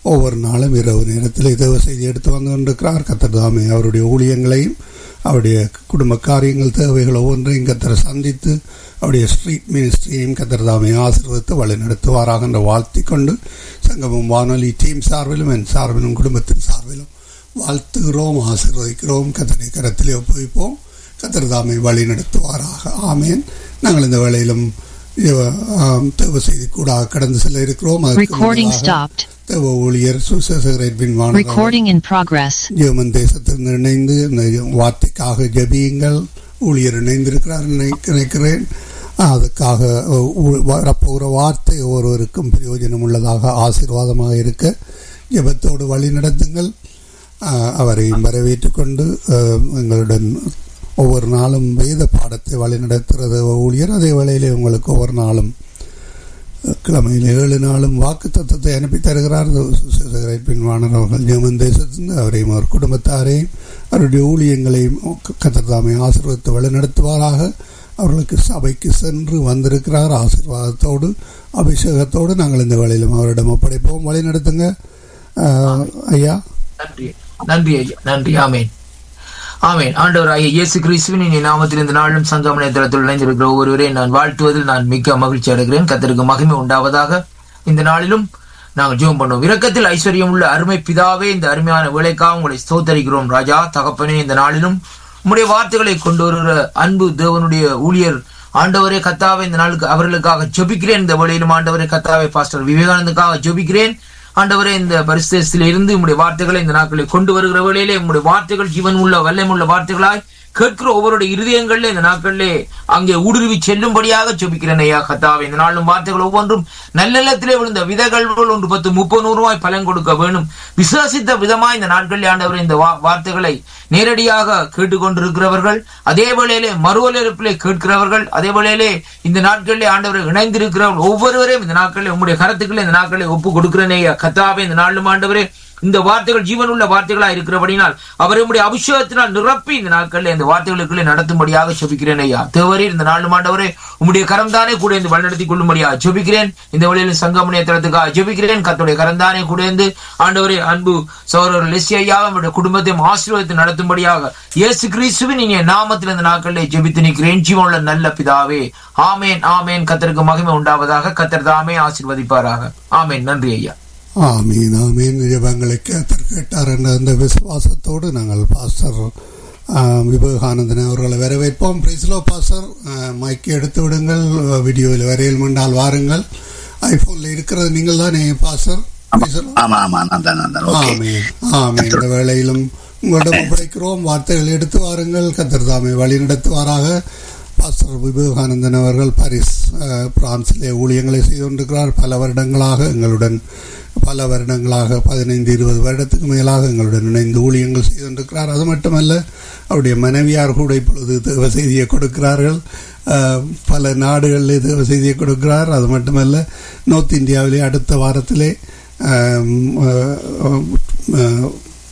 ஒவ்வொரு நாளும் இரவு நேரத்தில் தேவ செய்தி எடுத்து வந்து கொண்டிருக்கிறார் கத்தர் தாமே அவருடைய ஊழியங்களையும் அவருடைய குடும்ப காரியங்கள் தேவைகள் ஒவ்வொன்றையும் கத்தரை சந்தித்து அவருடைய ஸ்ட்ரீட் மினிஸ்ட்ரியையும் கத்தர் தாமே ஆசீர்வதித்து வழி நடத்துவாராக என்று வாழ்த்தி கொண்டு சங்கமம் வானொலி டீம் சார்பிலும் என் சார்பிலும் குடும்பத்தின் சார்பிலும் வாழ்த்துகிறோம் ஆசீர்வதிக்கிறோம் கத்தரை கரத்திலே ஒப்புவிப்போம் கத்தர் தாமே வழி நடத்துவாராக ஆமேன் நாங்கள் இந்த வேளையிலும் தேவ செய்தி கூட கடந்து செல்ல இருக்கிறோம் Recording stopped. தேவ ஊழியர் சுசேசகர் எட்வின் வானவர் Recording in progress. ஜெர்மன் தேசத்திலிருந்து இணைந்து இந்த வார்த்தைக்காக ஜபியுங்கள் ஊழியர் இணைந்திருக்கிறார் நினை- நினைக்கிறேன் அதுக்காக ஊ- வரப்போகிற வார்த்தை ஒவ்வொருவருக்கும் பிரயோஜனம் உள்ளதாக ஆசீர்வாதமாக இருக்க ஜெபத்தோடு வழி நடத்துங்கள் ஆஹ், அவரையும் வரவேற்றுக் கொண்டு ஆஹ், எங்களுடன் ஒவ்வொரு நாளும் வேத பாடத்தை வழி நடத்துகிறது ஊழியர் அதே வேளையிலே உங்களுக்கு ஒவ்வொரு நாளும் கிழமையில் ஏழு நாளும் வாக்கு தத்துவத்தை அனுப்பி தருகிறார் பின்வாணர் அவர்கள் ஜெர்மன் தேசத்திலிருந்து அவரையும் அவர் குடும்பத்தாரையும் அவருடைய ஊழியங்களையும் கத்தர்தாமை ஆசீர்வதித்து வழிநடத்துவாராக அவர்களுக்கு சபைக்கு சென்று வந்திருக்கிறார் ஆசீர்வாதத்தோடு அபிஷேகத்தோடு நாங்கள் இந்த வேளையிலும் அவரிடம் ஒப்படைப்போம் வழி நடத்துங்க ஆஹ், ஐயா நன்றி நன்றி ஐயா நன்றி ஆமேன் ஆமேன் ஆண்டவர் ஐயா இயேசு கிறிஸ்துவின் இனி நாமத்தில் இந்த நாளும் சங்கமனை தளத்தில் இணைந்திருக்கிற ஒவ்வொருவரையும் நான் வாழ்த்துவதில் நான் மிக்க மகிழ்ச்சி அடைகிறேன் கத்தருக்கு மகிமை உண்டாவதாக இந்த நாளிலும் நாங்கள் ஜெபம் பண்ணுவோம் இரக்கத்தில் ஐஸ்வர்யம் உள்ள அருமை பிதாவே இந்த அருமையான வேலைக்காக உங்களை ஸ்தோத்தரிக்கிறோம் ராஜா தகப்பனே இந்த நாளிலும் உம்முடைய வார்த்தைகளை கொண்டு வருகிற அன்பு தேவனுடைய ஊழியர் ஆண்டவரே கத்தாவே இந்த நாளுக்கு அவர்களுக்காக ஜெபிக்கிறேன் இந்த வழியிலும் ஆண்டவரே கத்தாவே பாஸ்டர் விவேகானந்துக்காக ஜெபிக்கிறேன் ஆண்டவரே இந்த பரிசுத்தில இருந்து உங்களுடைய வார்த்தைகளை இந்த நாட்களை கொண்டு வருகிற வேளையிலே உங்களுடைய வார்த்தைகள் ஜீவன் உள்ள வல்லமுள்ள வார்த்தைகளாய் கேட்கிற ஒவ்வொருடைய இருதயங்களில் இந்த நாட்களிலே அங்கே ஊடுருவி செல்லும்படியாக ஜெபிக்கிறேன் ஐயா கத்தாவே இந்த நாளும் வார்த்தைகள் ஒவ்வொன்றும் நல்லெண்ணத்திலே விழுந்த விதைகள் போல் ஒன்று பத்து முப்பது நூறு ரூபாய் பலன் கொடுக்க வேணும் விசுவாசித்த விதமாய் இந்த நாட்களில் ஆண்டவர் இந்த வா- வார்த்தைகளை நேரடியாக கேட்டுக்கொண்டிருக்கிறவர்கள் அதே வேளையிலே மறுவலிருப்பிலே கேட்கிறவர்கள் அதே வேளையிலே இந்த நாட்களிலே ஆண்டவர் இணைந்திருக்கிறவர்கள் ஒவ்வொருவரையும் இந்த நாட்களில் உங்களுடைய கரத்துக்களை இந்த நாட்களில் ஒப்பு கொடுக்கிறேனே ஐயா. கத்தாவே இந்த நாளும் ஆண்டவரே இந்த வார்த்தைகள் ஜீவனுள்ள வார்த்தைகளா இருக்கிறபடினால் அவரை உம்முடைய அபிஷேகத்தினால் நிரப்பி இந்த நாட்களில் இந்த வார்த்தைகளுக்குள்ளே நடத்தும்படியாக செபிக்கிறேன் ஐயா தேவரே இந்த நாள் ஆண்டவரே உம்முடைய கரம்தானே கூட இருந்து வழிநடத்தி கொள்ளும்படியாக ஜெபிக்கிறேன் இந்த வழியில் சங்கமுனைய தளத்துக்காக ஜெபிக்கிறேன் கர்த்தருடைய கரம்தானே கூட இருந்து ஆண்டவரே அன்பு சௌரர் லெஸ்ஸி ஐயா நம்முடைய குடும்பத்தையும் ஆசீர்வாதத்தை நடத்தும்படியாக இயேசு கிறிஸ்துவின் இனிய நாமத்தில் இந்த நாட்களிலே ஜெபித்து நிற்கிறேன் ஜீவனுள்ள நல்ல பிதாவே ஆமேன் ஆமேன் கத்தருக்கு மகிமை உண்டாவதாக கத்தர் தாமே ஆசீர்வதிப்பாராக ஆமேன் நன்றி ஐயா ஆமீன் ஆமீன் ஜபங்களை கேட்டர் கேட்டார் என்ற அந்த விசுவாசத்தோடு நாங்கள் பாஸ்டர் ஆஹ், விவேகானந்தன் அவர்களை வரவேற்போம் பிரிஸ்லோ பாஸ்டர் ஆஹ், மைக்கை எடுத்து விடுங்கள் வீடியோவில் வரையில் மண்டால் வாருங்கள் ஐபோன்ல இருக்கிறது நீங்கள் தானே பாஸ்டர் பிரைஸ் ஆமா ஆமா நான் தான் நான் தான் ஓகே ஆமீன் ஆமீன் இந்த வேளையிலும் உங்களிடம் ஒப்படைக்கிறோம் வார்த்தைகள் எடுத்து வாருங்கள் கத்தர் தாமே வழி நடத்துவாராக பாஸ்டர் விவேகானந்தன் அவர்கள் பாரிஸ் அஹ், பிரான்சிலே ஊழியங்களை செய்து கொண்டிருக்கிறார் பல வருடங்களாக எங்களுடன் பல வருடங்களாக பதினைந்து இருபது வருடத்துக்கு மேலாக எங்களுடன் இணைந்து ஊழியங்கள் செய்து கொண்டிருக்கிறார் அது மட்டுமல்ல அவருடைய மனைவியார் கூட இப்பொழுது தேவ செய்தியை கொடுக்கிறார்கள் அஹ், பல நாடுகளில் தேவ செய்தியை கொடுக்கிறார் அது மட்டுமல்ல நார்த் இந்தியாவிலே அடுத்த வாரத்திலே ஆம், அஹ், அஹ்,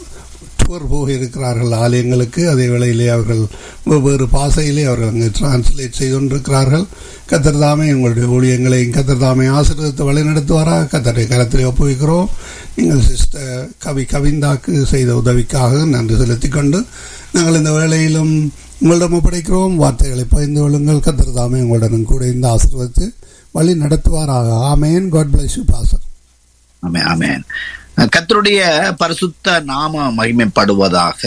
டூர் போக இருக்கிறார்கள் ஆலயங்களுக்கு அதே வேளையிலே அவர்கள் வெவ்வேறு பாசையிலே அவர்கள் அங்கு டிரான்ஸ்லேட் செய்து கொண்டிருக்கிறார்கள் கத்தர் தாமே உங்களுடைய ஊழியங்களையும் கத்தர் தாமே ஆசீர்வதித்து வழி நடத்துவாராக கத்தரை கரத்திலே ஒப்புவிக்கிறோம் நீங்கள் சிஸ்டர் கவி கவிந்தாக்கு செய்த உதவிக்காக நன்றி செலுத்திக் கொண்டு நாங்கள் இந்த வேளையிலும் உங்களிடம் ஒப்படைக்கிறோம் வார்த்தைகளை பகிர்ந்து கொள்ளுங்கள் கத்தர் தாமே உங்களுடன் கூட இந்த ஆசீர்வதித்து வழி நடத்துவாராக ஆமேன் God bless you pastor amen amen கர்த்தருடைய பரிசுத்த நாம மகிமைப்படுவதாக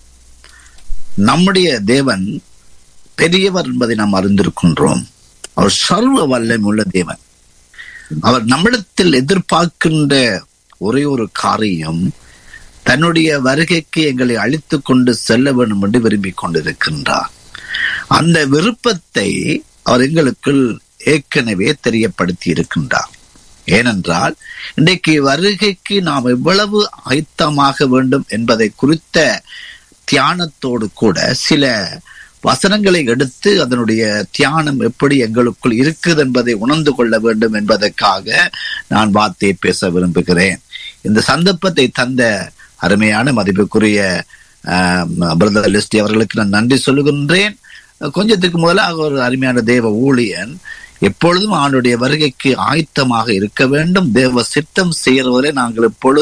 நம்முடைய தேவன் பெரியவர் என்பதை நாம் அறிந்திருக்கின்றோம் அவர் சர்வ வல்லமை உள்ள தேவன் அவர் நம்மிடத்தில் எதிர்பார்க்கின்ற ஒரே ஒரு காரியம் தன்னுடைய வருகைக்கு எங்களை அழித்துக் கொண்டு செல்ல வேண்டும் என்று விரும்பிக் கொண்டிருக்கின்றார் அந்த விருப்பத்தை அவர் எங்களுக்குள் ஏற்கனவே தெரியப்படுத்தி இருக்கின்றார் ஏனென்றால் இன்றைக்கு வருகைக்கு நாம் எவ்வளவு ஆயத்தமாக வேண்டும் என்பதை குறித்த தியானத்தோடு கூட சில வசனங்களை எடுத்து அதனுடைய தியானம் எப்படி எங்களுக்குள் இருக்குது என்பதை உணர்ந்து கொள்ள வேண்டும் என்பதற்காக நான் வார்த்தையை பேச விரும்புகிறேன் இந்த சந்தர்ப்பத்தை தந்த அருமையான மதிப்புக்குரிய பிரதர் லிஸ்டி அவர்களுக்கு நான் நன்றி சொல்லுகின்றேன் கொஞ்சத்துக்கு முதலாக ஒரு அருமையான தேவ ஊழியன் எப்பொழுதும் ஆண்டுடைய வருகைக்கு ஆயத்தமாக இருக்க வேண்டும் தேவ சித்தம் செய்கிறவரை நாங்கள் எப்பொழுதும்